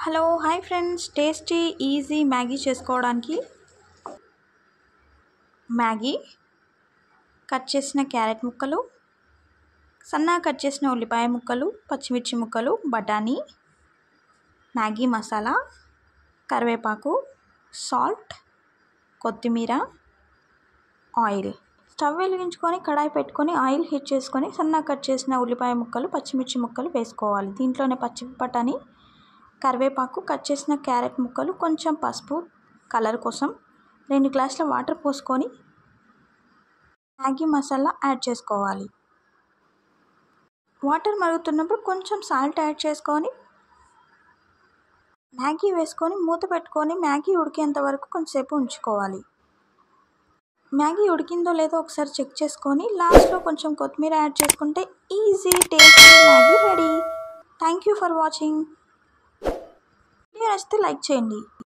hello hi friends tasty easy Maggi చేసుకోవడానికి Maggi cut చేసిన carrot ముక్కలు సన్నగా కట్ చేసిన ఉల్లిపాయ ముక్కలు పచ్చిమిర్చి ముక్కలు బఠానీ మ్యాగీ మసాలా కరివేపాకు సాల్ట్ కొత్తిమీర ఆయిల్ స్టవ్ వెలిగించుకొని కడాయి పెట్టుకొని ఆయిల్ హీట్ చేసుకొని సన్నగా కట్ చేసిన ఉల్లిపాయ ముక్కలు పచ్చిమిర్చి ముక్కలు వేసుకోవాలి దీంట్లోనే పచ్చి బఠానీ కరివేపాకు కట్ చేసిన క్యారెట్ ముక్కలు కొంచెం పసుపు కలర్ కోసం రెండు గ్లాసుల వాటర్ పోసుకొని మ్యాగీ మసాలా యాడ్ చేసుకోవాలి వాటర్ మరుగుతున్నప్పుడు కొంచెం సాల్ట్ యాడ్ చేసుకొని మ్యాగీ వేసుకొని మూత పెట్టుకొని మ్యాగీ ఉడికేంత వరకు కొంచెంసేపు ఉంచుకోవాలి మ్యాగీ ఉడికిందో లేదో ఒకసారి చెక్ చేసుకొని లాస్ట్లో కొంచెం కొత్తిమీర యాడ్ చేసుకుంటే easy tasty Maggi ready thank you for watching video నచ్చితే లైక్ చేయండి